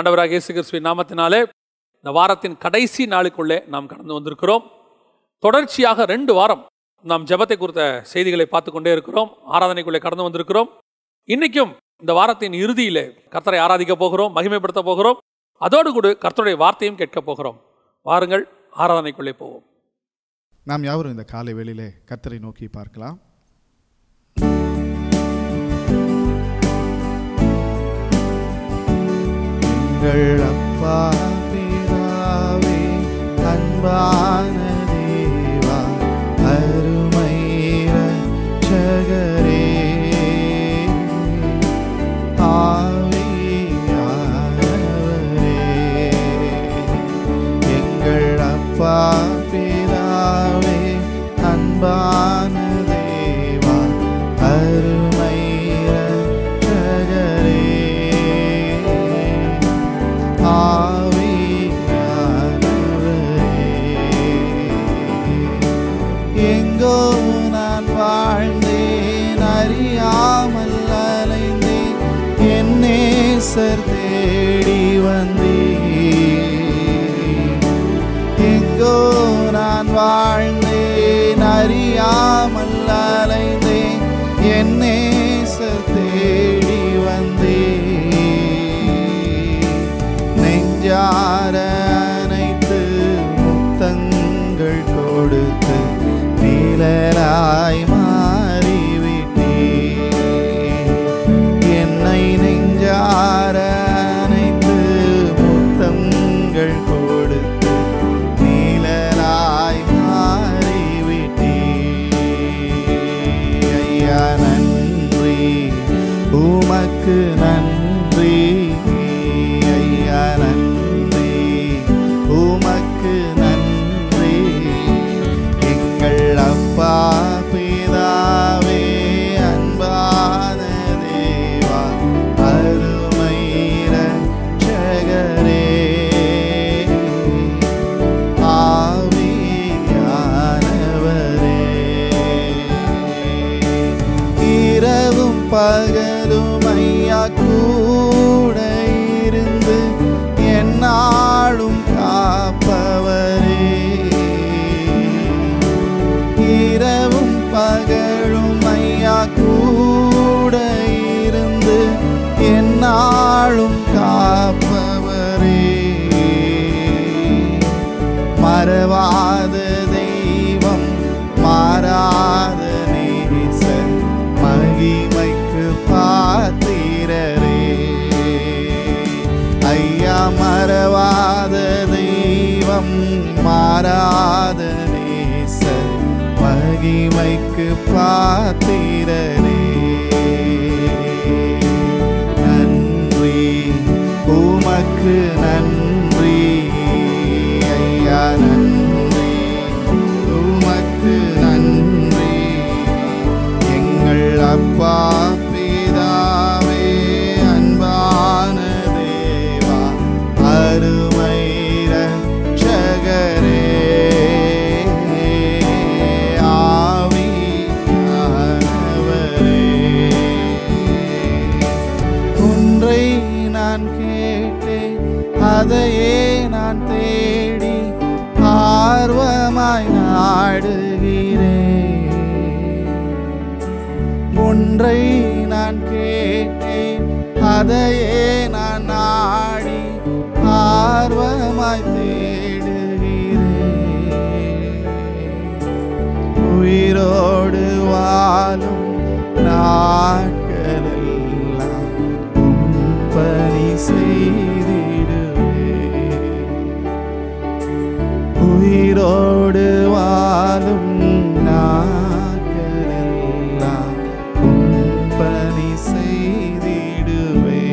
ஆண்டவராக இயேசு கிறிஸ்துவின் நாமத்தினாலே இந்த வாரத்தின் கடைசி நாளுக்குள்ளே நாம் கடந்து வந்திருக்கிறோம் தொடர்ச்சியாக ரெண்டு வாரம் நாம் ஜெபத்தை குறித்த செய்திகளை பார்த்து கொண்டே இருக்கிறோம் ஆராதனைக்குள்ளே கடந்து வந்திருக்கிறோம் இன்னைக்கும் இந்த வாரத்தின் இறுதியிலே கர்த்தரை ஆராதிக்க போகிறோம் மகிமைப்படுத்த போகிறோம் அதோடு கூட கர்த்தருடைய வார்த்தையும் கேட்க போகிறோம் வாருங்கள் ஆராதனைக்குள்ளே போவோம் நாம் யாவரும் இந்த காலை வேளையிலே கர்த்தரை நோக்கி பார்க்கலாம் எங்கள் அப்பா பிதாவே அன்பான தேவா அருமை ரட்சகரே ஆவியானவரே எங்கள் அப்பா பிதாவே அன்பான தேவா அருமை ரட்சகரே ஆவியானவரே எங்கோ நான் வாழ்ந்தேன் அறியாமல் அலைந்தேன் என் நேசர் தேடி வந்தேன் எங்கோ நான் வாழ்ந்தேன் அறியாமல் அலைந்தேன் என் நேசர் தேடி வந்தேன் நெஞ்சார அனைத்து முத்தங்கள் கொடுத்து நீலராய் மாறிவிட்டே என்னை நெஞ்சார அனைத்து முத்தங்கள் கொடுத்து நீலராய் மாறிவிட்டே ஐயா நன்றி உமக்கு நன்றி ஐயா நன்றி உமக்கு நன்றி எங்கள் அப்பா பிதாவே அன்பான தேவா அருமை ரட்சகரே ஆவியானவரே இரவும் பகலும் ஐயா கூட இருந்து என்னாலும் காப்பவரே இரவும் பகலும் ஐயா கூட இருந்து என்னாலும் காப்பவரே மறவாத தெய்வம் மாறாத நேசர் மகிமைக்கு பாத்திரரே ஐயா மறவாத தெய்வம் மாறாத நேசர் மகிமைக்கு பாத்திரரே நன்றி உமக்கு நன்றி ஐயா நன்றி உமக்கு நன்றி எங்கள் அப்பா பிதாவே அன்பான தேவா அருமை ரட்சகரே ஆவியானவரே ஒன்றை நான் கேட்டேன் அதையே நான் தேடி ஆர்வமாய் நாடுகிறேன் ஒன்றை நான் கேட்டேன் அதையே நான் நாடி ஆர்வமாய் தேடுகிறேன் உயிரோடு வாழும் நாட்களெல்லாம் உம் பணி செய்திடுவே உயிரோடு வாழும் நாட்களெல்லாம் உம் பணி செய்திடுவே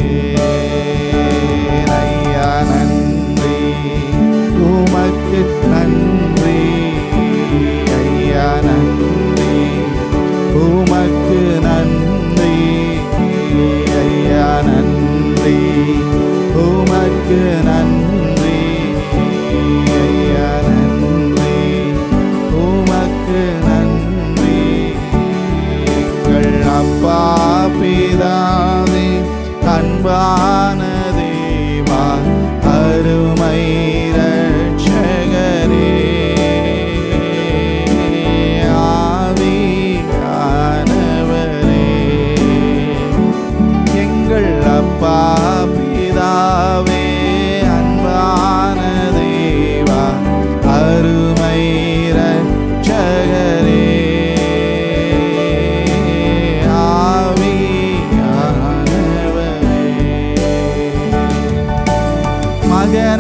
ஐயா நன்றி உமக்கு நன்றி ஐயா நன்றி உமக்கு நன்றி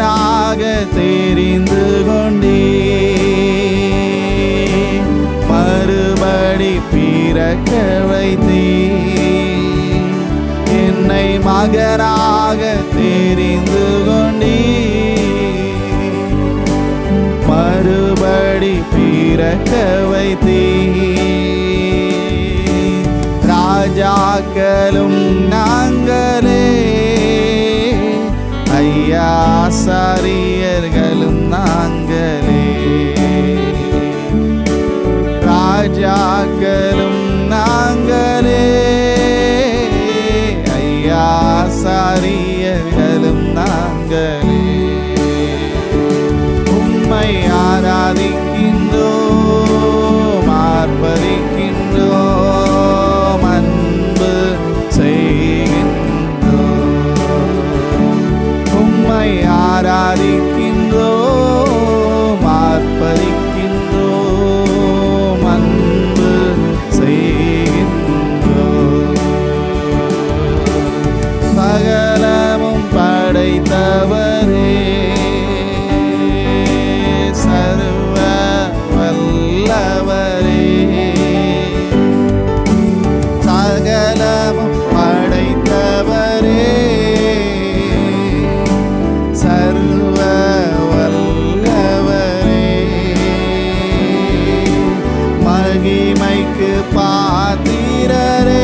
மகனாக தெரிந்து கொண்டே மறுபடி பிறக்க வைத்தே என்னை மகனாக தெரிந்து கொண்டே மறுபடி பிறக்க வைத்தே ராஜாக்களும் நாங்களே ஐயா சாரியர்களும் நாங்களே ராஜாக்களும் நாங்களே ஐயா சாரியர்களும் நாங்களே உம்மை ஆராதிக்கின்றோம் ஆர்ப்பரிக்கின்றோம் அன்பு செய்கின்றோம் உம்மை ஆராதிக்கின்றோம் ஆர்ப்பரிக்கின்றோம் அன்பு செய்கின்றோம் சகலமும் படைத்தவரே சர்வ வல்லவரே சகலமும் படைத்தவரே சர்வ வல்லவரே மகிமைக்கு பாத்திரரே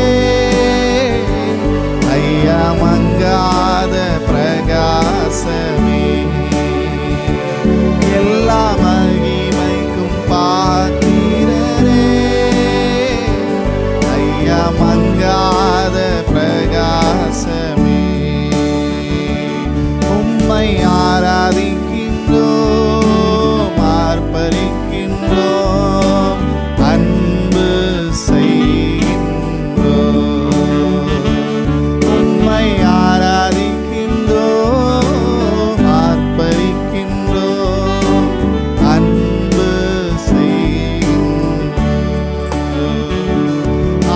ஐயா மங்காத பிரகாசமே எல்லா மகிமைக்கும் பாத்திரரே ஐயா மங்காத பிரகாசமே உம்மை ஆராதிக்கின்றோம் ஆர்ப்பரிக்கின்றோம் அன்பு செய்கின்றோம் உம்மை ஆராதிக்கின்றோம் ஆர்ப்பரிக்கின்றோம் அன்பு செய்கின்றோம்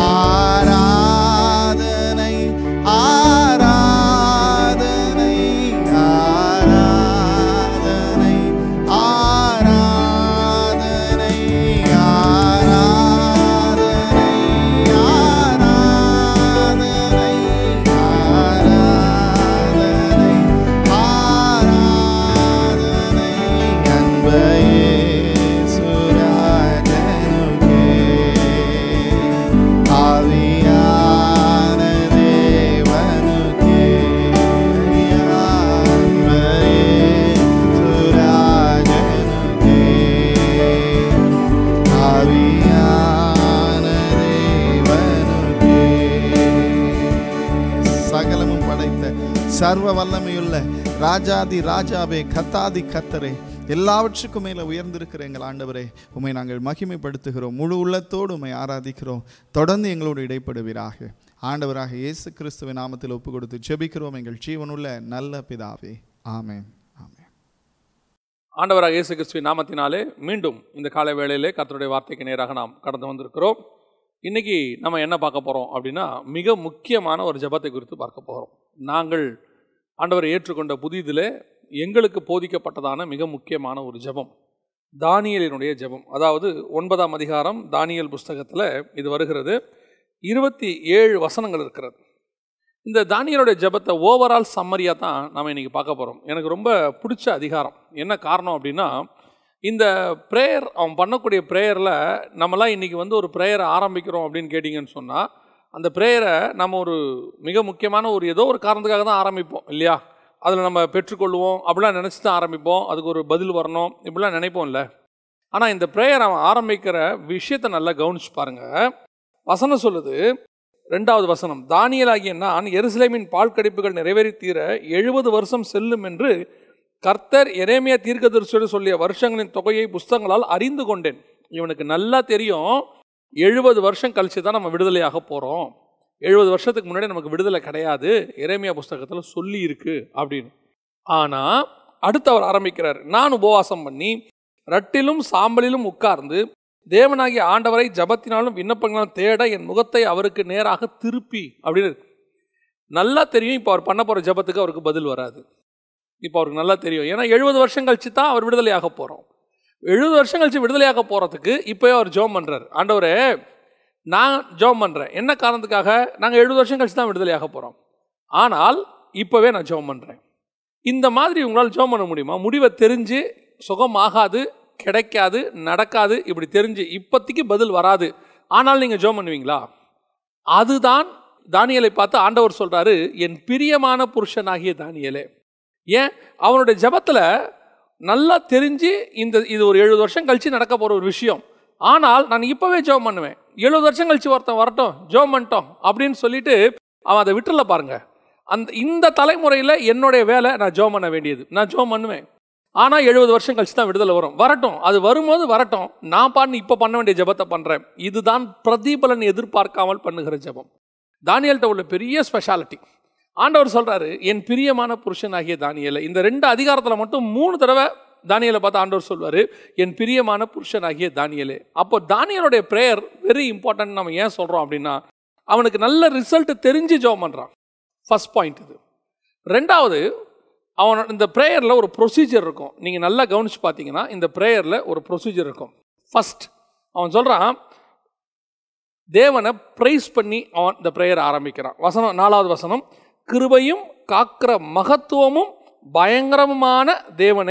ஆராதனை ஆராதனை ஆராதனை ஆராதனை ஆராதனை ஆராதனை ஆராதனை ஆராதனை அன்பையே சுராஜனுக்கே ஆவியான தேவனுக்கே அன்பையே சுராஜனுக்கே ஆவியான தேவனுக்கே சகலமும் படைத்த சர்வ வல்லமையுள்ள ராஜாதி ராஜாவே கத்தாதி கத்தரே எல்லாவற்றுக்கும் மேல உயர்ந்திருக்கிற எங்கள் ஆண்டவரே உம்மை நாங்கள் மகிமைப்படுத்துகிறோம் முழு உள்ளத்தோடு உம்மை ஆராதிக்கிறோம் தொடர்ந்து எங்களோடு இடைப்படுவீராக ஆண்டவராக இயேசு கிறிஸ்துவின் நாமத்தில் ஒப்பு கொடுத்து ஜெபிக்கிறோம் எங்கள் ஜீவனுள்ள நல்ல பிதாவே ஆமென் ஆமென் ஆண்டவராக இயேசு கிறிஸ்துவின் நாமத்தினாலே மீண்டும் இந்த காலை வேளையிலே கர்த்தருடைய வார்த்தைக்கு நேராக நாம் கடந்து வந்திருக்கிறோம் இன்னைக்கு நம்ம என்ன பார்க்க போகிறோம் அப்படின்னா மிக முக்கியமான ஒரு ஜெபத்தை குறித்து பார்க்க போகிறோம் நாங்கள் ஆண்டவரை ஏற்றுக்கொண்ட புதிதிலே எங்களுக்கு போதிக்கப்பட்டதான மிக முக்கியமான ஒரு ஜெபம் தானியலினுடைய ஜெபம் அதாவது ஒன்பதாம் அதிகாரம் தானியல் புஸ்தகத்தில் இது வருகிறது இருபத்தி ஏழு வசனங்கள் இருக்கிறது இந்த தானியலுடைய ஜெபத்தை ஓவரால் சம்மரியாக தான் நம்ம இன்னைக்கு பார்க்க போகிறோம் எனக்கு ரொம்ப பிடிச்ச அதிகாரம் என்ன காரணம் அப்படின்னா இந்த ப்ரேயர் அவன் பண்ணக்கூடிய ப்ரேயரில் நம்மலாம் இன்றைக்கி வந்து ஒரு ப்ரேயரை ஆரம்பிக்கிறோம் அப்படின்னு கேட்டிங்கன்னு சொன்னால் அந்த ப்ரேயரை நம்ம ஒரு மிக முக்கியமான ஒரு ஏதோ ஒரு காரணத்துக்காக தான் ஆரம்பிப்போம் இல்லையா அதில் நம்ம பெற்றுக்கொள்வோம் அப்படிலாம் நினச்சி தான் ஆரம்பிப்போம் அதுக்கு ஒரு பதில் வரணும் இப்படிலாம் நினைப்போம்ல ஆனால் இந்த ப்ரேயர் அவன் ஆரம்பிக்கிற விஷயத்தை நல்லா கவனிச்சு பாருங்க வசனம் சொல்லுது ரெண்டாவது வசனம் தானியலாகிய நான் எருசலேமின் பால் கடிப்புகள் நிறைவேறி தீர எழுபது வருஷம் செல்லும் என்று கர்த்தர் எரேமியா தீர்க்கதரிசியோடு சொல்லிய வருஷங்களின் தொகையை புஸ்தகங்களால் அறிந்து கொண்டேன் இவனுக்கு நல்லா தெரியும் எழுபது வருஷம் கழிச்சு தான் நம்ம விடுதலையாக போகிறோம் எழுபது வருஷத்துக்கு முன்னாடி நமக்கு விடுதலை கிடையாது எரேமியா புஸ்தகத்தில் சொல்லி இருக்கு அப்படின்னு ஆனால் அடுத்து அவர் ஆரம்பிக்கிறார் நான் உபவாசம் பண்ணி ரட்டிலும் சாம்பலிலும் உட்கார்ந்து தேவனாகிய ஆண்டவரை ஜபத்தினாலும் விண்ணப்பங்களாலும் தேட என் முகத்தை அவருக்கு நேராக திருப்பி அப்படின்னு இருக்கு. நல்லா தெரியும் இப்போ அவர் பண்ண போகிற ஜபத்துக்கு அவருக்கு பதில் வராது இப்போ அவருக்கு நல்லா தெரியும் ஏன்னா எழுபது வருஷம் கழிச்சு தான் அவர் விடுதலையாக போகிறோம் எழுபது வருஷம் கழிச்சு விடுதலையாக போகிறதுக்கு இப்போயே அவர் ஜோம் பண்ணுறாரு ஆண்டவரே நான் ஜோம் பண்ணுறேன் என்ன காரணத்துக்காக நாங்கள் எழுபது வருஷம் கழிச்சு தான் விடுதலையாக போகிறோம் ஆனால் இப்போவே நான் ஜோம் பண்ணுறேன் இந்த மாதிரி உங்களால் ஜோம் பண்ண முடியுமா முடிவை தெரிஞ்சு சுகமாகாது கிடைக்காது நடக்காது இப்படி தெரிஞ்சு இப்போதைக்கு பதில் வராது ஆனால் நீங்கள் ஜோம் பண்ணுவீங்களா அதுதான் தானியலை பார்த்து ஆண்டவர் சொல்றாரு என் பிரியமான புருஷனாகிய தானியலே ஏன் அவனுடைய ஜெபத்துல நல்லா தெரிஞ்சு இந்த இது ஒரு எழுபது வருஷம் கழிச்சு நடக்க போற ஒரு விஷயம் ஆனால் நான் இப்பவே ஜெபம் பண்ணுவேன் எழுபது வருஷம் கழிச்சு ஒருத்தன் வரட்டும் ஜெபம் பண்ணிட்டோம் அப்படின்னு சொல்லிட்டு அவன் அதை விட்டுல பாருங்க அந்த இந்த தலைமுறையில் என்னுடைய வேலை நான் ஜெபம் பண்ண வேண்டியது நான் ஜெபம் பண்ணுவேன் ஆனால் எழுபது வருஷம் கழிச்சு தான் விடுதலை வரும் வரட்டும் அது வரும்போது வரட்டும் நான் பாட்டு இப்போ பண்ண வேண்டிய ஜெபத்தை பண்ணுறேன் இதுதான் பிரதிபலன் எதிர்பார்க்காமல் பண்ணுகிற ஜெபம் தானியல்கிட்ட உள்ள பெரிய ஸ்பெஷாலிட்டி ஆண்டவர் சொல்றாரு என் பிரியமான புருஷனாகிய தானியலை இந்த ரெண்டு அதிகாரத்தில் மட்டும் மூணு தடவை தானியலை பார்த்து ஆண்டவர் சொல்வார் என் பிரியமான புருஷனாகிய தானியலே அப்போ தானியலுடைய ப்ரேயர் வெரி இம்பார்ட்டன்ட் நம்ம ஏன் சொல்கிறோம் அப்படின்னா அவனுக்கு நல்ல ரிசல்ட் தெரிஞ்சு ஜெபம் பண்ணுறான் ஃபர்ஸ்ட் பாயிண்ட் இது ரெண்டாவது அவன் இந்த ப்ரேயரில் ஒரு ப்ரொசீஜர் இருக்கும் நீங்கள் நல்லா கவனிச்சு பார்த்தீங்கன்னா இந்த ப்ரேயரில் ஒரு ப்ரொசீஜர் இருக்கும் ஃபர்ஸ்ட் அவன் சொல்கிறான் தேவனை ப்ரைஸ் பண்ணி அவன் இந்த ப்ரேயர் ஆரம்பிக்கிறான் வசனம் நாலாவது வசனம் கிருபையும் காக்கிற மகத்துவமும் பயங்கரமான தேவனே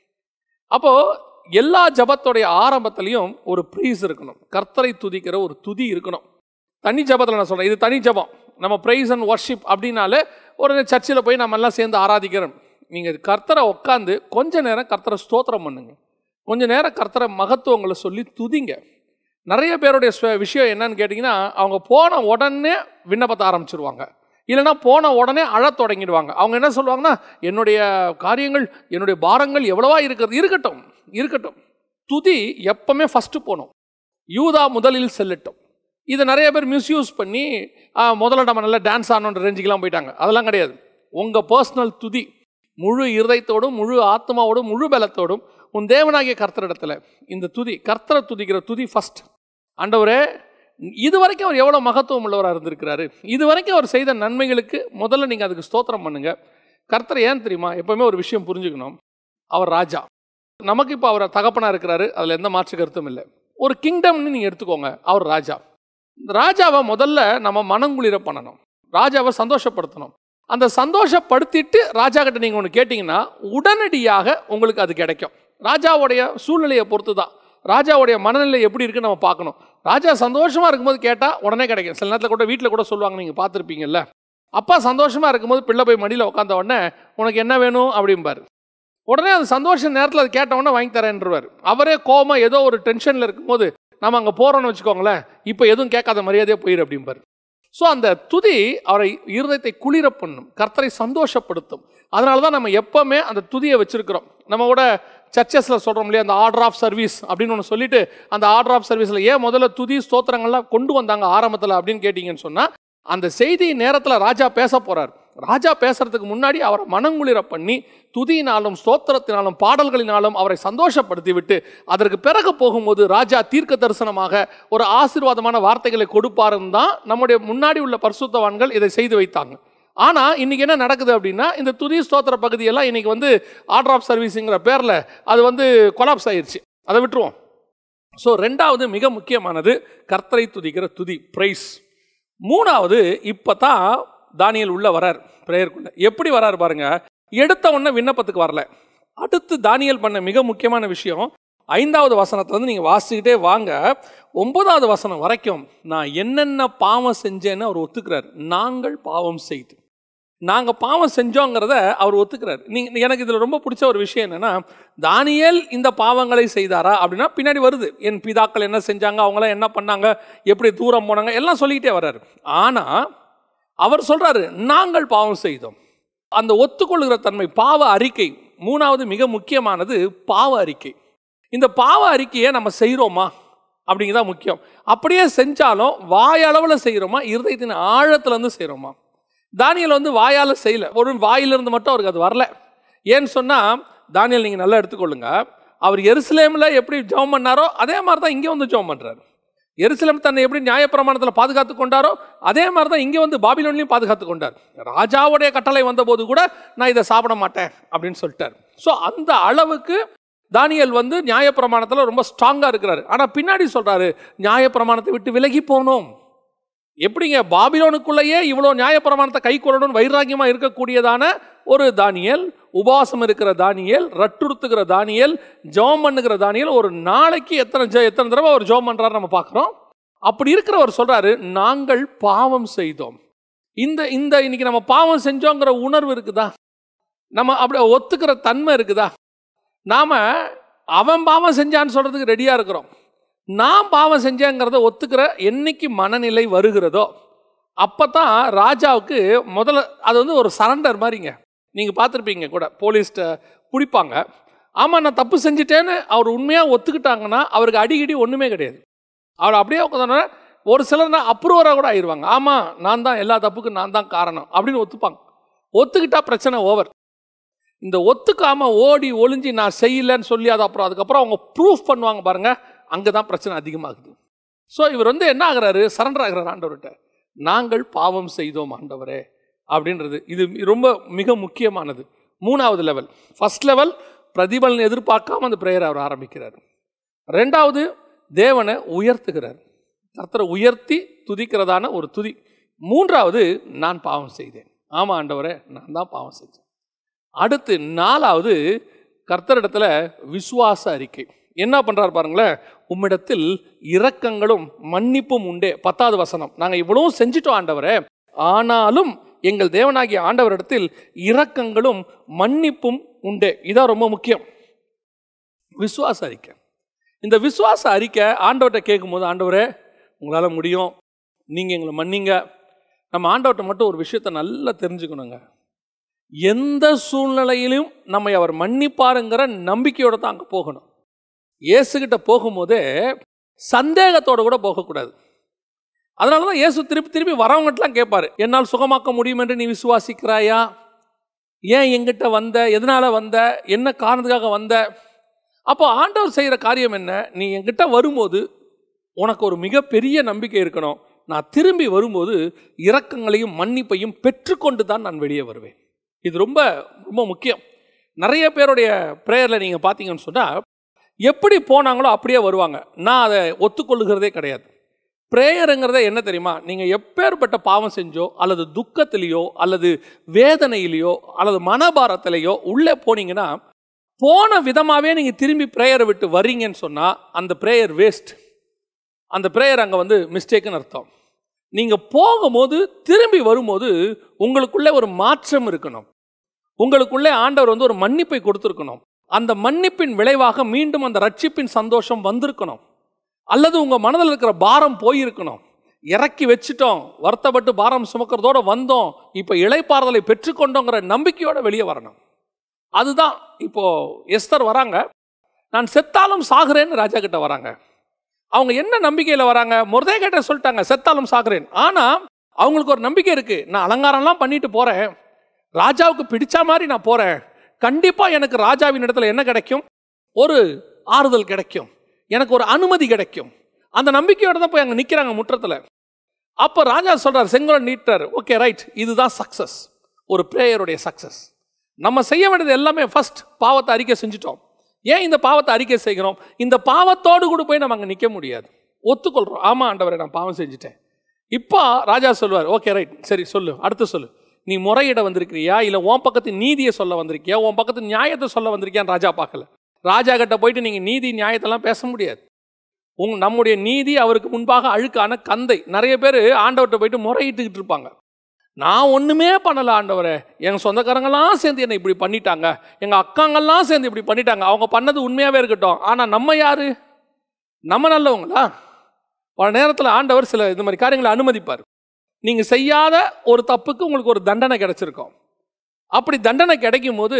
அப்போ எல்லா ஜபத்தோடைய ஆரம்பத்திலையும் ஒரு ப்ரைஸ் இருக்கணும் கர்த்தரை துதிக்கிற ஒரு துதி இருக்கணும் தனி ஜபத்தில் நான் சொல்கிறேன் இது தனி ஜபம் நம்ம ப்ரைஸ் அண்ட் ஒர்ஷிப் அப்படின்னாலே ஒரு சர்ச்சில் போய் நம்ம எல்லாம் சேர்ந்து ஆராதிக்கிறோம் நீங்கள் கர்த்தரை உட்காந்து கொஞ்ச நேரம் கர்த்தரை ஸ்தோத்திரம் பண்ணுங்க கொஞ்ச நேரம் கர்த்தரை மகத்துவங்களை சொல்லி துதிங்க நிறைய பேருடைய ஸ்வ- விஷயம் என்னன்னு கேட்டிங்கன்னா அவங்க போன உடனே விண்ணப்பத்தை ஆரம்பிச்சிருவாங்க இல்லைன்னா போன உடனே அழத் தொடங்கிடுவாங்க அவங்க என்ன சொல்லுவாங்கன்னா என்னுடைய காரியங்கள் என்னுடைய பாரங்கள் எவ்வளவா இருக்கிறது இருக்கட்டும் இருக்கட்டும் துதி எப்பவுமே ஃபஸ்ட்டு போகணும் யூதா முதலில் செல்லட்டும் இதை நிறைய பேர் மிஸ்யூஸ் பண்ணி ஆ, முதல்ல நம்ம நல்லா டான்ஸ் ஆடணுன்ற ரேஞ்சுக்கெலாம் போயிட்டாங்க அதெல்லாம் கிடையாது உங்கள் பர்சனல் துதி முழு இருதயத்தோடும் முழு ஆத்மாவோடும் முழு பலத்தோடும் உன் தேவனாகிய கர்த்தரிடத்துல இந்த துதி கர்த்தரை துதிக்கிற துதி ஃபர்ஸ்ட் ஆண்டவரே இது வரைக்கும் அவர் எவ்வளோ மகத்துவம் உள்ளவராக இருந்திருக்கிறாரு இது வரைக்கும் அவர் செய்த நன்மைகளுக்கு முதல்ல நீங்கள் அதுக்கு ஸ்தோத்திரம் பண்ணுங்க கர்த்தர் ஏன் தெரியுமா எப்பவுமே ஒரு விஷயம் புரிஞ்சுக்கணும் அவர் ராஜா நமக்கு இப்போ அவர் தகப்பனாக இருக்கிறாரு அதில் எந்த மாற்று கருத்தும் இல்லை ஒரு கிங்டம்னு நீங்கள் எடுத்துக்கோங்க அவர் ராஜா ராஜாவை முதல்ல நம்ம மனங்குளிர பண்ணணும் ராஜாவை சந்தோஷப்படுத்தணும் அந்த சந்தோஷப்படுத்திட்டு ராஜா கிட்ட நீங்கள் ஒன்று கேட்டிங்கன்னா உடனடியாக உங்களுக்கு அது கிடைக்கும் ராஜாவுடைய சூழ்நிலையை பொறுத்து தான் ராஜாவுடைய மனநிலை எப்படி இருக்குன்னு நம்ம பார்க்கணும் ராஜா சந்தோஷமாக இருக்கும்போது கேட்டால் உடனே கிடைக்கும் சில நேரத்தில் கூட வீட்டில் கூட சொல்லுவாங்க நீங்கள் பார்த்துருப்பீங்கல்ல அப்பா சந்தோஷமாக இருக்கும்போது பிள்ளை போய் மடியில் உட்காந்த உடனே உனக்கு என்ன வேணும் அப்படிம்பாரு உடனே அது சந்தோஷ நேரத்தில் அது கேட்ட உடனே வாங்கி தரேன்றவர் அவரே கோமா ஏதோ ஒரு டென்ஷனில் இருக்கும்போது நம்ம அங்கே போகிறோன்னு வச்சுக்கோங்களேன் இப்போ எதுவும் கேட்காத மரியாதையே போயிரு அப்படிம்பாரு ஸோ அந்த துதி அவரை இருதயத்தை குளிர பண்ணும் கர்த்தரை சந்தோஷப்படுத்தும் அதனால தான் நம்ம எப்பவுமே அந்த துதியை வச்சிருக்கிறோம் நம்ம கூட சர்ச்சஸில் சொல்கிறோம் இல்லையா அந்த ஆர்டர் ஆஃப் சர்வீஸ் அப்படின்னு ஒன்று சொல்லிட்டு அந்த ஆர்டர் ஆஃப் சர்வீஸில் ஏன் முதல்ல துதி ஸ்தோத்திரங்கள்லாம் கொண்டு வந்தாங்க ஆரம்பத்தில் அப்படின்னு கேட்டிங்கன்னு சொன்னால் அந்த செய்தி நேரத்தில் ராஜா பேச போறார் ராஜா பேசுறதுக்கு முன்னாடி அவரை மனங்குளிர பண்ணி துதியினாலும் ஸ்தோத்திரத்தினாலும் பாடல்களினாலும் அவரை சந்தோஷப்படுத்தி விட்டு அதற்கு பிறகு போகும்போது ராஜா தீர்க்க தரிசனமாக ஒரு ஆசீர்வாதமான வார்த்தைகளை கொடுப்பாருன்னு தான் நம்முடைய முன்னாடி உள்ள பரிசுத்தவான்கள் இதை செய்து வைத்தாங்க ஆனால் இன்னைக்கு என்ன நடக்குது அப்படின்னா இந்த துதி ஸ்தோத்திர பகுதியெல்லாம் இன்னைக்கு வந்து ஆர்டர் ஆஃப் சர்வீஸுங்கிற பேரில் அது வந்து கொலாப்ஸ் ஆயிருச்சு அதை விட்டுருவோம் ஸோ ரெண்டாவது மிக முக்கியமானது கர்த்தரை துதிக்கிற துதி பிரைஸ் மூணாவது இப்போ தான் தானியல் உள்ள வரார் பிரேயருக்குள்ள எப்படி வரார் பாருங்க எடுத்த உடனே விண்ணப்பத்துக்கு வரல அடுத்து தானியல் பண்ண மிக முக்கியமான விஷயம் ஐந்தாவது வசனத்துல இருந்து நீங்கள் வாசிக்கிட்டே வாங்க ஒன்பதாவது வசனம் வரைக்கும் நான் என்னென்ன பாவம் செஞ்சேன்னு அவர் ஒத்துக்கிறார் நாங்கள் பாவம் செய்து நாங்கள் பாவம் செஞ்சோங்கிறத அவர் ஒத்துக்கிறார் நீங்க எனக்கு இதில் ரொம்ப பிடிச்ச ஒரு விஷயம் என்னன்னா தானியேல் இந்த பாவங்களை செய்தாரா அப்படின்னா பின்னாடி வருது என் பிதாக்கள் என்ன செஞ்சாங்க அவங்களாம் என்ன பண்ணாங்க எப்படி தூரம் போனாங்க எல்லாம் சொல்லிக்கிட்டே வர்றாரு ஆனால் அவர் சொல்றாரு நாங்கள் பாவம் செய்தோம் அந்த ஒத்துக்கொள்கிற தன்மை பாவ அறிக்கை மூணாவது மிக முக்கியமானது பாவ அறிக்கை இந்த பாவ அறிக்கையை நம்ம செய்கிறோமா அப்படிங்கிறதா முக்கியம் அப்படியே செஞ்சாலும் வாயளவில் செய்கிறோமா இருதயத்தின் ஆழத்துலேருந்து செய்கிறோமா தானியல் வந்து வாயால் செய்யல ஒரு வாயிலிருந்து மட்டும் அவருக்கு அது வரல ஏன்னு சொன்னால் தானியல் நீங்கள் நல்லா எடுத்துக்கொள்ளுங்க அவர் எருசலேமில் எப்படி ஜெபம் பண்ணாரோ அதே மாதிரி தான் இங்கே வந்து ஜெபம் பண்ணுறாரு எருசலேம் தன்னை எப்படி நியாயப்பிரமாணத்தில் பாதுகாத்து கொண்டாரோ அதே மாதிரி தான் இங்கே வந்து பாபிலோன்லையும் பாதுகாத்து கொண்டார் ராஜாவுடைய கட்டளை வந்தபோது கூட நான் இதை சாப்பிட மாட்டேன் அப்படின்னு சொல்லிட்டார் ஸோ அந்த அளவுக்கு தானியல் வந்து நியாயப்பிரமாணத்தில் ரொம்ப ஸ்ட்ராங்காக இருக்கிறாரு ஆனால் பின்னாடி சொல்கிறாரு நியாயப்பிரமாணத்தை விட்டு விலகி போனோம் எப்படிங்க பாபிலோனுக்குள்ளேயே இவ்வளோ நியாயப்பிரமாணத்தை கை கொள்ளணும்னு வைராக்கியமாக இருக்கக்கூடியதான ஒரு தானியல் உபாசம் இருக்கிற தானியல் ரட்டுறுத்துகிற தானியல் ஜோம் பண்ணுகிற தானியல் ஒரு நாளைக்கு எத்தனை ஜெ எத்தனை தடவை அவர் ஜோம் பண்ணுறாரு நம்ம பார்க்குறோம் அப்படி இருக்கிறவர் சொல்கிறாரு நாங்கள் பாவம் செய்தோம் இந்த இந்த இன்னைக்கு நம்ம பாவம் செஞ்சோங்கிற உணர்வு இருக்குதா நம்ம அப்படி ஒத்துக்கிற தன்மை இருக்குதா நாம் அவன் பாவம் செஞ்சான்னு சொல்கிறதுக்கு ரெடியாக இருக்கிறோம் நான் பாவம் செஞ்சேங்கிறத ஒத்துக்கிற என்னைக்கு மனநிலை வருகிறதோ அப்போ தான் ராஜாவுக்கு முதல்ல அது வந்து ஒரு சரண்டர் மாதிரிங்க நீங்கள் பார்த்துருப்பீங்க கூட போலீஸ்கிட்ட பிடிப்பாங்க ஆமாம் நான் தப்பு செஞ்சிட்டேன்னு அவர் உண்மையாக ஒத்துக்கிட்டாங்கன்னா அவருக்கு அடிக்கடி ஒன்றுமே கிடையாது அவர் அப்படியே உட்காந்தோன்னா ஒரு சிலர் அப்ரூவராக கூட ஆயிடுவாங்க ஆமாம் நான் தான் எல்லா தப்புக்கும் நான் தான் காரணம் அப்படின்னு ஒத்துப்பாங்க ஒத்துக்கிட்டா பிரச்சனை ஓவர் இந்த ஒத்துக்காம ஓடி ஒளிஞ்சு நான் செய்யலைன்னு சொல்லி அது அப்புறம் அதுக்கப்புறம் அவங்க ப்ரூஃப் பண்ணுவாங்க பாருங்க அங்கே தான் பிரச்சனை அதிகமாகுது ஸோ இவர் வந்து என்ன ஆகுறாரு சரண்டர் ஆகிறார் ஆண்டவர்கிட்ட நாங்கள் பாவம் செய்தோம் ஆண்டவரே அப்படின்றது இது ரொம்ப மிக முக்கியமானது மூணாவது லெவல் ஃபர்ஸ்ட் லெவல் பிரதிபலன் எதிர்பார்க்காம அந்த பிரேயர் அவர் ஆரம்பிக்கிறார் ரெண்டாவது தேவனை உயர்த்துகிறார் கர்த்தரை உயர்த்தி துதிக்கிறதான ஒரு துதி மூன்றாவது நான் பாவம் செய்தேன் ஆமாம் ஆண்டவரே நான் தான் பாவம் செஞ்சேன் அடுத்து நாலாவது கர்த்தரிடத்துல விசுவாச அறிக்கை என்ன பண்றாரு பாருங்களேன் உம்மிடத்தில் இரக்கங்களும் மன்னிப்பும் உண்டே பத்தாவது வசனம் நாங்கள் இவ்வளவும் செஞ்சிட்டோம் ஆண்டவரே ஆனாலும் எங்கள் தேவனாகிய ஆண்டவரிடத்தில் இரக்கங்களும் மன்னிப்பும் உண்டே இதான் ரொம்ப முக்கியம் விசுவாச அறிக்கை இந்த விசுவாச அறிக்கை ஆண்டவர்கிட்ட கேட்கும்போது ஆண்டவரே உங்களால் முடியும் நீங்கள் எங்களை மன்னிங்க நம்ம ஆண்டவர்கிட்ட மட்டும் ஒரு விஷயத்தை நல்லா தெரிஞ்சுக்கணுங்க எந்த சூழ்நிலையிலும் நம்மை அவர் மன்னிப்பாருங்கிற நம்பிக்கையோட தான் அங்கே போகணும் இயேசுகிட்ட போகும்போதே சந்தேகத்தோட கூட போகக்கூடாது அதனால தான் இயேசு திருப்பி திருப்பி வரவங்கட்டலாம் கேட்பாரு என்னால் சுகமாக்க முடியும் என்று நீ விசுவாசிக்கிறாயா ஏன் எங்கிட்ட வந்த எதனால வந்த என்ன காரணத்துக்காக வந்த அப்போ ஆண்டவர் செய்கிற காரியம் என்ன நீ என்கிட்ட வரும்போது உனக்கு ஒரு மிகப்பெரிய நம்பிக்கை இருக்கணும் நான் திரும்பி வரும்போது இரக்கங்களையும் மன்னிப்பையும் பெற்றுக்கொண்டு தான் நான் வெளியே வருவேன் இது ரொம்ப ரொம்ப முக்கியம் நிறைய பேருடைய ப்ரேயரில் நீங்கள் பார்த்தீங்கன்னு சொன்னால் எப்படி போனாங்களோ அப்படியே வருவாங்க நான் அதை ஒத்துக்கொள்ளுகிறதே கிடையாது ப்ரேயருங்கிறத என்ன தெரியுமா நீங்கள் எப்பேற்பட்ட பாவம் செஞ்சோ அல்லது துக்கத்திலேயோ அல்லது வேதனையிலையோ அல்லது மனபாரத்திலேயோ உள்ளே போனீங்கன்னா போன விதமாகவே நீங்கள் திரும்பி ப்ரேயரை விட்டு வர்றீங்கன்னு சொன்னால் அந்த ப்ரேயர் வேஸ்ட் அந்த ப்ரேயர் அங்கே வந்து மிஸ்டேக்குன்னு அர்த்தம் நீங்கள் போகும்போது திரும்பி வரும்போது உங்களுக்குள்ளே ஒரு மாற்றம் இருக்கணும் உங்களுக்குள்ளே ஆண்டவர் வந்து ஒரு மன்னிப்பை கொடுத்துருக்கணும் அந்த மன்னிப்பின் விளைவாக மீண்டும் அந்த ரட்சிப்பின் சந்தோஷம் வந்திருக்கணும் அல்லது உங்கள் மனதில் இருக்கிற பாரம் போயிருக்கணும் இறக்கி வச்சுட்டோம் வருத்தப்பட்டு பாரம் சுமக்கிறதோட வந்தோம் இப்போ இளைப்பாறுதலை பெற்றுக்கொண்டோங்கிற நம்பிக்கையோட வெளியே வரணும் அதுதான் இப்போ எஸ்தர் வராங்க நான் செத்தாலும் சாகுறேன்னு ராஜா கிட்ட வராங்க அவங்க என்ன நம்பிக்கையில் வராங்க முருதே கிட்ட சொல்லிட்டாங்க செத்தாலும் சாகுறேன் ஆனால் அவங்களுக்கு ஒரு நம்பிக்கை இருக்கு நான் அலங்காரம்லாம் பண்ணிட்டு போறேன் ராஜாவுக்கு பிடிச்ச மாதிரி நான் போறேன் கண்டிப்பா எனக்கு ராஜாவின் இடத்துல என்ன கிடைக்கும் ஒரு ஆறுதல் கிடைக்கும் எனக்கு ஒரு அனுமதி கிடைக்கும் அந்த நம்பிக்கையோட தான் போய் அங்கே நிற்கிறாங்க முற்றத்தில் அப்போ ராஜா சொல்றார் செங்கோல் நீட்டார் ஓகே ரைட் இதுதான் சக்சஸ் ஒரு பிரேயருடைய சக்சஸ் நம்ம செய்ய வேண்டியது எல்லாமே ஃபர்ஸ்ட் பாவத்தை அறிக்கை செஞ்சுட்டோம் ஏன் இந்த பாவத்தை அறிக்கை செய்கிறோம் இந்த பாவத்தோடு கூட போய் நம்ம அங்கே நிற்க முடியாது ஒத்துக்கொள்கிறோம் ஆமாம் ஆண்டவரை நான் பாவம் செஞ்சுட்டேன் இப்போ ராஜா சொல்வார் ஓகே ரைட் சரி சொல்லு அடுத்து சொல்லு நீ முறையிட வந்திருக்கிறியா இல்லை உன் பக்கத்து நீதியை சொல்ல வந்திருக்கியா உன் பக்கத்து நியாயத்தை சொல்ல வந்திருக்கியான்னு ராஜா பார்க்கல ராஜா கிட்ட போயிட்டு நீங்கள் நீதி நியாயத்தெல்லாம் பேச முடியாது உங் நம்முடைய நீதி அவருக்கு முன்பாக அழுக்கான கந்தை நிறைய பேர் ஆண்டவர்கிட்ட போயிட்டு முறையிட்டுக்கிட்டு இருப்பாங்க நான் ஒன்றுமே பண்ணலை ஆண்டவரே எங்கள் சொந்தக்காரங்கெல்லாம் சேர்ந்து என்னை இப்படி பண்ணிட்டாங்க எங்கள் அக்காங்கெல்லாம் சேர்ந்து இப்படி பண்ணிட்டாங்க அவங்க பண்ணது உண்மையாகவே இருக்கட்டும் ஆனால் நம்ம யாரு நம்ம நல்லவங்களா பல நேரத்தில் ஆண்டவர் சில இந்த மாதிரி காரியங்களை அனுமதிப்பார் நீங்கள் செய்யாத ஒரு தப்புக்கு உங்களுக்கு ஒரு தண்டனை கிடைச்சிருக்கும் அப்படி தண்டனை கிடைக்கும் போது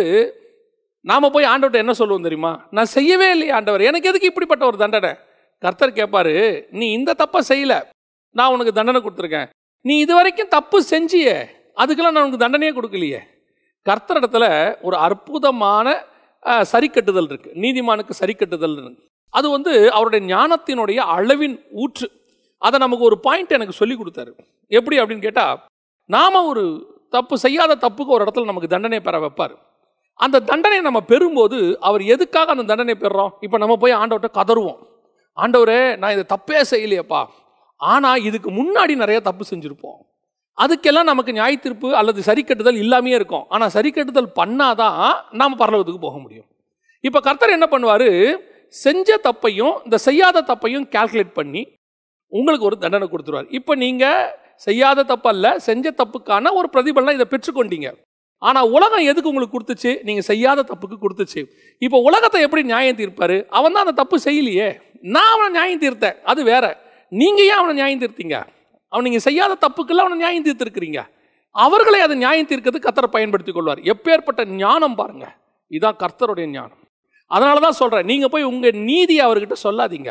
நாம் போய் ஆண்டவர்கிட்ட என்ன சொல்லுவோம் தெரியுமா நான் செய்யவே இல்லையே ஆண்டவர் எனக்கு எதுக்கு இப்படிப்பட்ட ஒரு தண்டனை கர்த்தர் கேட்பாரு நீ இந்த தப்பை செய்யல நான் உனக்கு தண்டனை கொடுத்துருக்கேன் நீ இது வரைக்கும் தப்பு செஞ்சியே அதுக்கெல்லாம் நான் உனக்கு தண்டனையே கொடுக்கலையே கர்த்தரிடத்துல ஒரு அற்புதமான அஹ், சரிக்கட்டுதல் இருக்கு நீதிமானுக்கு சரிக்கட்டுதல் இருக்கு அது வந்து அவருடைய ஞானத்தினுடைய அளவின் ஊற்று அதை நமக்கு ஒரு பாயிண்ட் எனக்கு சொல்லி கொடுத்தாரு எப்படி அப்படின்னு கேட்டால் நாம ஒரு தப்பு செய்யாத தப்புக்கு ஒரு இடத்துல நமக்கு தண்டனை பெற வைப்பார் அந்த தண்டனையை நம்ம பெறும்போது அவர் எதுக்காக அந்த தண்டனை பெறுறோம் இப்போ நம்ம போய் ஆண்டவர்கிட்ட கதறுவோம் ஆண்டவரே நான் இதை தப்பே செய்யலையேப்பா ஆனால் இதுக்கு முன்னாடி நிறைய தப்பு செஞ்சுருப்போம் அதுக்கெல்லாம் நமக்கு நியாய தீர்ப்பு அல்லது சரிக்கட்டுதல் இல்லாமையே இருக்கும் ஆனால் சரிக்கட்டுதல் பண்ணாதான் நாம் பரலோகத்துக்கு போக முடியும் இப்போ கர்த்தர் என்ன பண்ணுவார் செஞ்ச தப்பையும் இந்த செய்யாத தப்பையும் கால்குலேட் பண்ணி உங்களுக்கு ஒரு தண்டனை கொடுத்துருவார் இப்போ நீங்கள் செய்யாத தப்பு அல்ல செஞ்ச தப்புக்கான ஒரு பிரதிபலனை இதை பெற்றுக்கொண்டீங்க ஆனால் உலகம் எதுக்கு உங்களுக்கு கொடுத்துச்சு நீங்கள் செய்யாத தப்புக்கு கொடுத்துச்சு இப்போ உலகத்தை எப்படி நியாயம் தீர்ப்பாரு அவன் தான் அந்த தப்பு செய்யலையே நான் அவனை நியாயம் தீர்த்தேன் அது வேற நீங்கள் ஏன் அவனை நியாயம் தீர்த்தீங்க அவன் நீங்கள் செய்யாத தப்புக்கெல்லாம் அவனை நியாயம் தீர்த்திருக்கிறீங்க அவர்களை அதை நியாயம் தீர்க்கிறதுக்கு கர்த்தர் பயன்படுத்திக் கொள்வார் எப்பேற்பட்ட ஞானம் பாருங்க இதான் கர்த்தருடைய ஞானம் அதனால தான் சொல்கிறேன் நீங்கள் போய் உங்கள் நீதியை அவர்கிட்ட சொல்லாதீங்க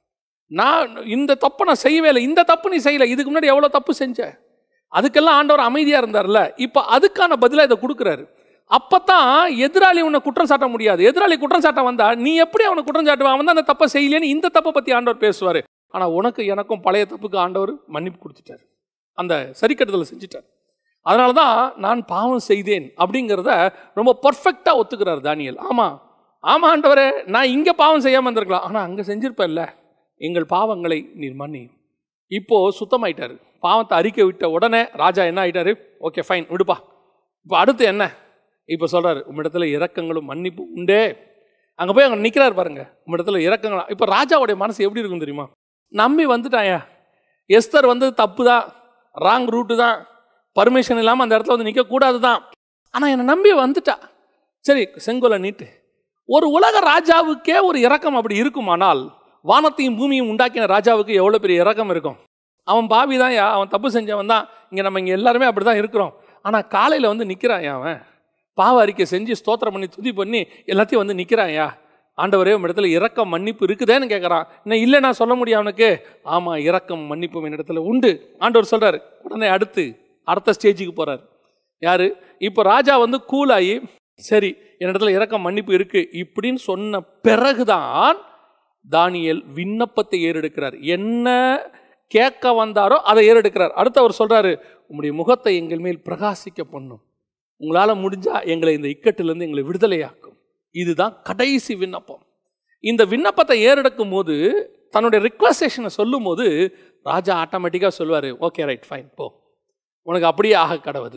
நான் இந்த தப்பை நான் செய்யவே இல்லை இந்த தப்பு நீ செய்யலை இதுக்கு முன்னாடி எவ்வளோ தப்பு செஞ்ச அதுக்கெல்லாம் ஆண்டவர் அமைதியாக இருந்தார்ல இப்போ அதுக்கான பதிலாக இதை கொடுக்குறாரு அப்போ தான் எதிராளி உன்னை குற்றம் சாட்ட முடியாது எதிராளி குற்றம் சாட்ட வந்தா நீ எப்படி அவனை குற்றம் சாட்டுவான் அவன் தான் அந்த தப்பை செய்யலேன்னு இந்த தப்பை பற்றி ஆண்டவர் பேசுவார் ஆனால் உனக்கு எனக்கும் பழைய தப்புக்கு ஆண்டவர் மன்னிப்பு கொடுத்துட்டார் அந்த சரிக்கட்டுதலை செஞ்சுட்டார் அதனால தான் நான் பாவம் செய்தேன் அப்படிங்கிறத ரொம்ப பர்ஃபெக்டாக ஒத்துக்கிறார் தானியல் ஆமாம் ஆமாம் ஆண்டவரே நான் இங்கே பாவம் செய்யாமல் இருந்திருக்கலாம் ஆனால் அங்கே செஞ்சிருப்பேன்ல எங்கள் பாவங்களை நீர் மன்னி இப்போ சுத்தமாயிட்டாரு பாவத்தை அறிக்கை விட்ட உடனே ராஜா என்ன ஆயிட்டாரு ஓகே ஃபைன் விடுப்பா இப்போ அடுத்து என்ன இப்போ சொல்றாரு உம்மிடத்துல இரக்கங்களும் மன்னிப்பும் உண்டே அங்கே போய் அங்கே நிற்கிறாரு பாருங்க உம்மிடத்துல இரக்கங்கள் இப்போ ராஜாவுடைய மனசு எப்படி இருக்கும் தெரியுமா நம்பி வந்துட்டாயா எஸ்தர் வந்து தப்பு தான் ராங் ரூட்டு தான் பர்மிஷன் இல்லாமல் அந்த இடத்துல வந்து நிற்கக்கூடாது தான் ஆனால் என்னை நம்பி வந்துட்டா சரி செங்கோலை நீட்டு ஒரு உலக ராஜாவுக்கே ஒரு இரக்கம் அப்படி இருக்குமானால் வானத்தையும் பூமியும் உண்டாக்கின ராஜாவுக்கு எவ்வளோ பெரிய இரக்கம் இருக்கும் அவன் பாவி தான் யா அவன் தப்பு செஞ்சவன் தான் இங்கே நம்ம இங்கே எல்லாருமே அப்படி தான் இருக்கிறோம் ஆனால் காலையில் வந்து நிற்கிறான் அவன் பாவ அறிக்கை செஞ்சு ஸ்தோத்திரம் பண்ணி துதி பண்ணி எல்லாத்தையும் வந்து நிற்கிறான் யா ஆண்டவரே உன் இடத்துல இரக்கம் மன்னிப்பு இருக்குதேன்னு கேட்குறான் இன்னும் இல்லை நான் சொல்ல முடியும் அவனுக்கு ஆமாம் இரக்கம் மன்னிப்பு என் இடத்துல உண்டு ஆண்டவர் சொல்கிறார் உடனே அடுத்து அடுத்த ஸ்டேஜுக்கு போகிறார் யார் இப்போ ராஜா வந்து கூலாகி சரி என் இடத்துல இரக்கம் மன்னிப்பு இருக்குது இப்படின்னு சொன்ன பிறகுதான் தானியேல் விண்ணப்பத்தை ஏறெடுக்கிறார் என்ன கேட்க வந்தாரோ அதை ஏறெடுக்கிறார் அடுத்து அவர் சொல்றாரு உம்முடைய முகத்தை எங்கள் மேல் பிரகாசிக்க பண்ணும் உங்களால் முடிஞ்சா எங்களை இந்த இக்கட்டிலிருந்து எங்களை விடுதலையாக்கும் இதுதான் கடைசி விண்ணப்பம் இந்த விண்ணப்பத்தை ஏறெடுக்கும் போது தன்னுடைய ரிக்வஸ்டேஷனை சொல்லும் போது ராஜா ஆட்டோமேட்டிக்காக சொல்லுவார் ஓகே ரைட் ஃபைன் போ உனக்கு அப்படியே ஆக கடவுது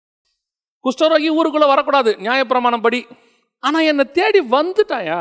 குஷ்டரோகி ஊருக்குள்ளே வரக்கூடாது நியாயப்பிரமாணம் படி ஆனால் என்னை தேடி வந்துட்டாயா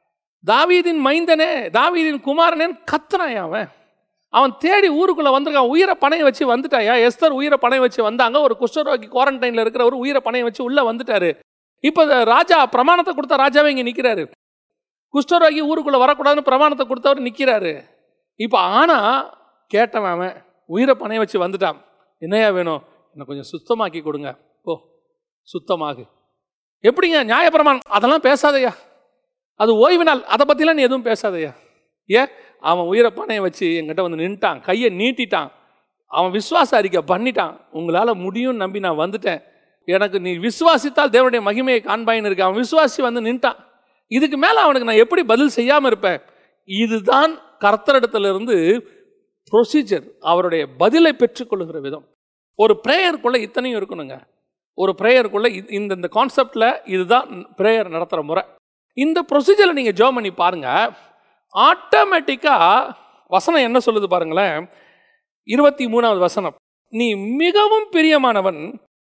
தாவீதின் மைந்தனே தாவீதின் குமாரனேன்னு கத்துறாயா அவன் அவன் தேடி ஊருக்குள்ளே வந்திருக்கான் உயிரை பணைய வச்சு வந்துட்டாயா எஸ்தர் உயிரை பணைய வச்சு வந்தாங்க ஒரு குஷ்டரோகி குவாரண்டைனில் இருக்கிறவர் உயிரை பணைய வச்சு உள்ளே வந்துட்டாரு இப்போ ராஜா பிரமாணத்தை கொடுத்த ராஜாவே இங்கே நிற்கிறாரு குஷ்டரோகி ஊருக்குள்ளே வரக்கூடாதுன்னு பிரமாணத்தை கொடுத்தவர் நிற்கிறாரு இப்போ ஆனால் கேட்டவன் அவன் உயிரை பணைய வச்சு வந்துட்டான் என்னையா வேணும் என்னை கொஞ்சம் சுத்தமாக்கி கொடுங்க போ சுத்தமாகு எப்படிங்க நியாயப்பிரமாணம் அதெல்லாம் பேசாதையா அது ஓய்வு நாள் அதை பற்றிலாம் நீ எதுவும் பேசாதையா ஏன் அவன் உயிரை பணைய வச்சு என்கிட்ட வந்து நின்ட்டான் கையை நீட்டிட்டான் அவன் விசுவாச அறிக்கை பண்ணிட்டான் உங்களால் முடியும்னு நம்பி நான் வந்துட்டேன் எனக்கு நீ விசுவாசித்தால் தேவனுடைய மகிமையை காண்பாயின்னு இருக்கு அவன் விசுவாசி வந்து நின்ட்டான் இதுக்கு மேலே அவனுக்கு நான் எப்படி பதில் செய்யாமல் இருப்பேன் இதுதான் கர்த்தரிடத்திலிருந்து ப்ரொசீஜர் அவருடைய பதிலை பெற்றுக்கொள்ளுகிற விதம் ஒரு ப்ரேயருக்குள்ளே இத்தனையும் இருக்கணுங்க ஒரு ப்ரேயருக்குள்ளே இந்த இந்த கான்செப்டில் இதுதான் ப்ரேயர் நடத்துகிற முறை இந்த ப்ரொசீஜரை நீங்கள் ஜோ பண்ணி பாருங்கள் ஆட்டோமேட்டிக்காக வசனம் என்ன சொல்லுது பாருங்களேன் இருபத்தி மூணாவது வசனம் நீ மிகவும் பிரியமானவன்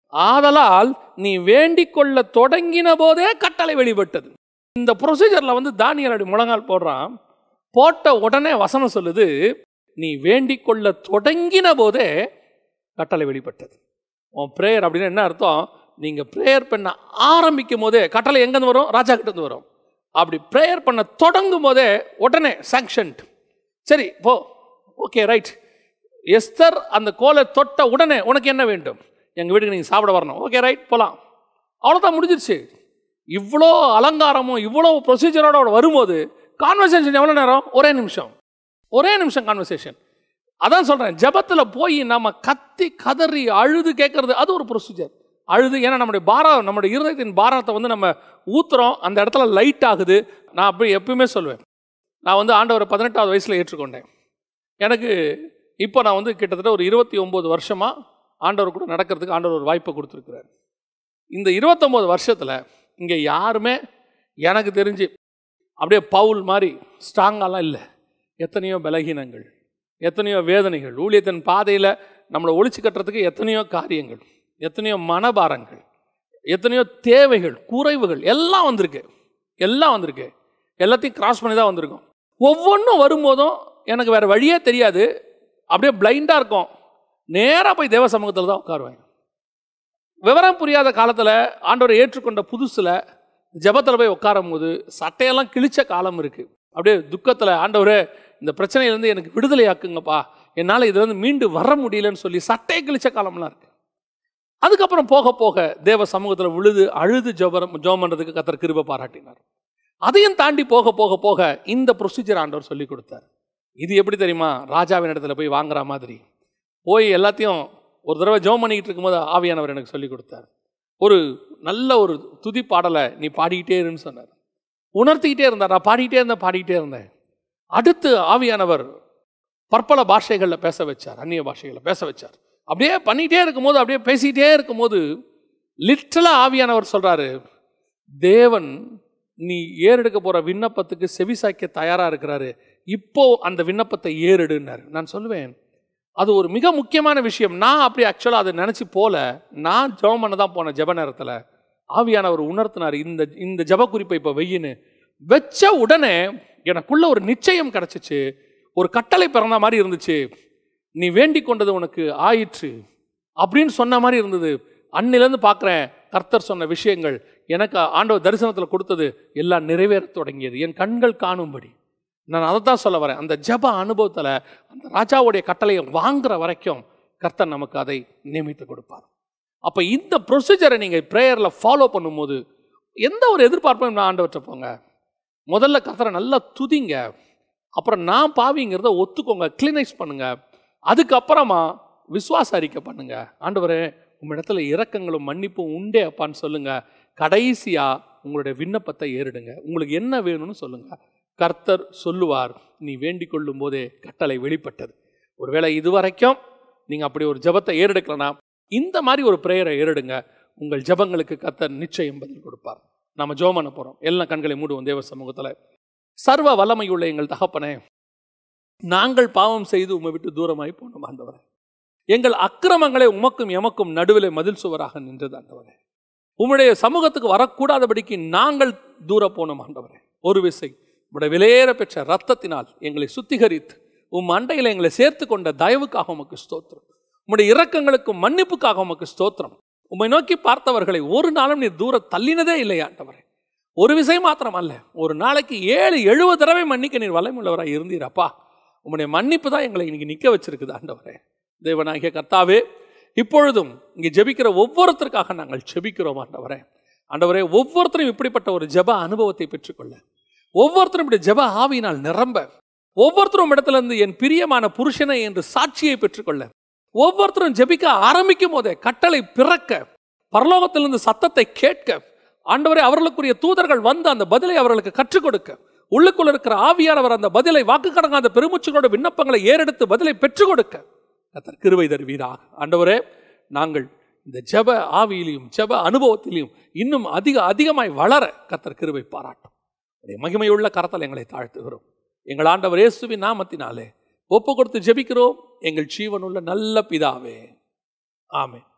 ஆதலால் நீ வேண்டிக் கொள்ள தொடங்கின போதே கட்டளை வெளிப்பட்டது இந்த ப்ரொசீஜரில் வந்து தானியலடி முழங்கால் போடுறான் போட்ட உடனே வசனம் சொல்லுது நீ வேண்டிக் கொள்ள தொடங்கின போதே கட்டளை வெளிப்பட்டது உன் ப்ரேயர் அப்படின்னு என்ன அர்த்தம் நீங்கள் ப்ரேயர் பண்ண ஆரம்பிக்கும் போதே கட்டளை எங்கேருந்து வரும் ராஜா கிட்டேருந்து வரும் அப்படி ப்ரேயர் பண்ண தொடங்கும் போதே உடனே சாங்ஷன்ட் சரி போ ஓகே ரைட் எஸ்தர் அந்த கோலை தொட்ட உடனே உனக்கு என்ன வேண்டும் எங்கள் வீட்டுக்கு நீங்கள் சாப்பிட வரணும் ஓகே ரைட் போகலாம் அவ்வளோதான் முடிஞ்சிருச்சு இவ்வளோ அலங்காரமும் இவ்வளோ ப்ரொசீஜரோட வரும்போது கான்வர்சேஷன் எவ்வளோ நேரம் ஒரே நிமிஷம் ஒரே நிமிஷம் கான்வர்சேஷன் அதான் சொல்கிறேன் ஜபத்தில் போய் நம்ம கத்தி கதறி அழுது கேட்கறது அது ஒரு ப்ரொசீஜர் அழுது ஏன்னா நம்முடைய பாரம் நம்முடைய இருதயத்தின் பாரத்தை வந்து நம்ம ஊத்துறோம் அந்த இடத்துல லைட் ஆகுது நான் அப்படி எப்பயுமே சொல்லுவேன் நான் வந்து ஆண்டவரை பதினெட்டாவது வயசில் ஏற்றுக்கொண்டேன் எனக்கு இப்போ நான் வந்து கிட்டத்தட்ட ஒரு இருபத்தி ஒம்பது வருஷமாக ஆண்டவர் கூட நடக்கிறதுக்கு ஆண்டவர் ஒரு வாய்ப்பை கொடுத்துருக்குறாரு இந்த இருபத்தொம்போது வருஷத்தில் இங்கே யாருமே எனக்கு தெரிஞ்சு அப்படியே பவுல் மாதிரி ஸ்ட்ராங்காலாம் இல்லை எத்தனையோ பலகீனங்கள் எத்தனையோ வேதனைகள் ஊழியத்தின் பாதையில் நம்மளை ஒழிச்சு கட்டுறதுக்கு எத்தனையோ காரியங்கள் எத்தனையோ மனபாரங்கள் எத்தனையோ தேவைகள் குறைவுகள் எல்லாம் வந்திருக்கு எல்லாம் வந்திருக்கு எல்லாத்தையும் கிராஸ் பண்ணி தான் வந்திருக்கோம் ஒவ்வொன்றும் வரும்போதும் எனக்கு வேறு வழியே தெரியாது அப்படியே பிளைண்டாக இருக்கும் நேராக போய் தேவ சமூகத்தில் தான் உட்காருவேன் விவரம் புரியாத காலத்தில் ஆண்டவரை ஏற்றுக்கொண்ட புதுசில் ஜெபத்தில் போய் உட்காரும் போது சட்டையெல்லாம் கிழிச்ச காலம் இருக்குது அப்படியே துக்கத்தில் ஆண்டவரே இந்த பிரச்சனையிலேருந்து எனக்கு விடுதலை ஆக்குங்கப்பா என்னால் இதுலேருந்து மீண்டு வர முடியலன்னு சொல்லி சட்டையை கிழிச்ச காலம்லாம் இருக்குது அதுக்கப்புறம் போக போக தேவ சமூகத்தில் விழுது அழுது ஜோபரம் ஜோம் பண்ணுறதுக்கு கத்தர் கிருபை பாராட்டினார் அதையும் தாண்டி போக போக போக இந்த ப்ரொசீஜர் ஆண்டவர் சொல்லி கொடுத்தார் இது எப்படி தெரியுமா ராஜாவின் இடத்துல போய் வாங்குற மாதிரி போய் எல்லாத்தையும் ஒரு தடவை ஜோம் பண்ணிக்கிட்டு இருக்கும்போது ஆவியானவர் எனக்கு சொல்லி கொடுத்தார் ஒரு நல்ல ஒரு துதி பாடலை நீ பாடிக்கிட்டே இருன்னு சொன்னார் உணர்த்திக்கிட்டே இருந்தார் நான் பாடிக்கிட்டே இருந்தேன் பாடிக்கிட்டே இருந்தேன் அடுத்து ஆவியானவர் பற்பல பாஷைகளில் பேச வச்சார் அந்நிய பாஷைகளில் பேச வச்சார் அப்படியே பண்ணிக்கிட்டே இருக்கும்போது அப்படியே பேசிக்கிட்டே இருக்கும்போது லிட்டலாக ஆவியானவர் சொல்கிறாரு தேவன் நீ ஏறெடுக்க போகிற விண்ணப்பத்துக்கு செவிசாய்க்க தயாராக இருக்கிறாரு இப்போ அந்த விண்ணப்பத்தை ஏறெடுன்னாரு நான் சொல்லுவேன் அது ஒரு மிக முக்கியமான விஷயம் நான் அப்படி ஆக்சுவலாக அதை நினச்சி போல நான் ஜெபம் பண்ண தான் போனேன் ஜெப நேரத்தில் ஆவியானவர் உணர்த்தினார் இந்த இந்த ஜெப குறிப்பை இப்போ வெயின்னு வச்ச உடனே எனக்குள்ள ஒரு நிச்சயம் கிடச்சிச்சு ஒரு கட்டளை பிறந்த மாதிரி இருந்துச்சு நீ வேண்டிக் கொண்டது உனக்கு ஆயிற்று அப்படின்னு சொன்ன மாதிரி இருந்தது அன்னிலேருந்து பார்க்குறேன் கர்த்தர் சொன்ன விஷயங்கள் எனக்கு ஆண்டவர் தரிசனத்தில் கொடுத்தது எல்லாம் நிறைவேறத் தொடங்கியது என் கண்கள் காணும்படி நான் அதை தான் சொல்ல வரேன் அந்த ஜப அனுபவத்தில் அந்த ராஜாவுடைய கட்டளையை வாங்குற வரைக்கும் கர்த்தர் நமக்கு அதை நியமித்து கொடுப்பார் அப்போ இந்த ப்ரொசீஜரை நீங்கள் ப்ரேயரில் ஃபாலோ பண்ணும்போது எந்த ஒரு எதிர்பார்ப்பும் நான் ஆண்டவற்றை போங்க முதல்ல கர்த்தரை நல்லா துதிங்க அப்புறம் நான் பாவிங்கிறத ஒத்துக்கோங்க கிளினைஸ் பண்ணுங்க அதுக்கப்புறமா விசுவாச அறிக்கை பண்ணுங்க ஆண்டவரே உம்மிடத்துல இரக்கங்களும் மன்னிப்பும் உண்டே அப்பான்னு சொல்லுங்க கடைசியா உங்களுடைய விண்ணப்பத்தை ஏறிடுங்க உங்களுக்கு என்ன வேணும்னு சொல்லுங்க கர்த்தர் சொல்லுவார் நீ வேண்டிக் கொள்ளும் போதே கட்டளை வெளிப்பட்டது ஒருவேளை இதுவரைக்கும் நீங்க அப்படி ஒரு ஜெபத்தை ஏறெடுக்கலனா இந்த மாதிரி ஒரு பிரேயரை ஏறெடுங்க உங்கள் ஜெபங்களுக்கு கர்த்தர் நிச்சயம் பதில் கொடுப்பார் நாம ஜெபம் பண்ண போறோம் எல்லா கண்களை மூடுவோம் தேவ சமூகத்துல சர்வ வல்லமையுள்ள எங்கள் தகப்பனே நாங்கள் பாவம் செய்து உம்மை விட்டு தூரமாய் போனோம் ஆண்டவரே எங்கள் அக்கிரமங்களை உமக்கும் எமக்கும் நடுவிலே மதில் சுவராக நின்றது ஆண்டவரே உம்முடைய சமூகத்துக்கு வரக்கூடாதபடிக்கு நாங்கள் தூர போனோம் ஆண்டவரே ஒரு விசை உம்முடைய விலையேற பெற்ற ரத்தத்தினால் எங்களை சுத்திகரித்து உம் அண்டையில் எங்களை சேர்த்து கொண்ட தயவுக்காக உமக்கு ஸ்தோத்திரம் உம்முடைய இரக்கங்களுக்கும் மன்னிப்புக்காக உமக்கு ஸ்தோத்திரம் உம்மை நோக்கி பார்த்தவர்களை ஒரு நாளும் நீர் தூர தள்ளினதே இல்லை ஆண்டவரே ஒரு விஷயம் மாத்திரம் அல்ல ஒரு நாளைக்கு ஏழு எழுபது தடவை மன்னிக்க நீர் வல்லமுள்ளவராக இருந்தீரப்பா உம்முடைய மன்னிப்பு தான் எங்களை இன்னைக்கு நிற்க வச்சிருக்குது ஆண்டவரே தேவனாகிய கர்த்தாவே இப்பொழுதும் இங்கே ஜெபிக்கிற ஒவ்வொருத்தருக்காக நாங்கள் ஜெபிக்கிறோம் ஆண்டவரே ஆண்டவரே ஒவ்வொருத்தரும் இப்படிப்பட்ட ஒரு ஜெப அனுபவத்தை பெற்றுக்கொள்ள ஒவ்வொருத்தரும் இப்படி ஜெப ஆவியினால் நிரம்ப ஒவ்வொருத்தரும் இடத்துல இருந்து என் பிரியமான புருஷனை என்று சாட்சியை பெற்றுக்கொள்ள ஒவ்வொருத்தரும் ஜெபிக்க ஆரம்பிக்கும் போதே கட்டளை பிறக்க பரலோகத்திலிருந்து சத்தத்தை கேட்க ஆண்டவரே அவர்களுக்குரிய தூதர்கள் வந்து அந்த பதிலை அவர்களுக்கு கற்றுக் கொடுக்க உள்ளுக்குள்ள இருக்கிற ஆவியானவர் அந்த பதிலை வாக்கு கடங்காத பெருமூச்சுகளோட விண்ணப்பங்களை ஏறெடுத்து பதிலை பெற்றுக் கொடுக்க கத்தர் கிருவை தருவீராக ஆண்டவரே நாங்கள் இந்த ஜெப ஆவியிலையும் ஜெப அனுபவத்திலையும் இன்னும் அதிக அதிகமாய் வளர கத்தர் கிருவை பாராட்டும் உடைய மகிமையுள்ள கரத்தில் எங்களை தாழ்த்துகிறோம் எங்கள் ஆண்டவர் இயேசுவின் நாமத்தினாலே ஒப்பு கொடுத்து ஜெபிக்கிறோம் எங்கள் ஜீவனுள்ள நல்ல பிதாவே ஆமென்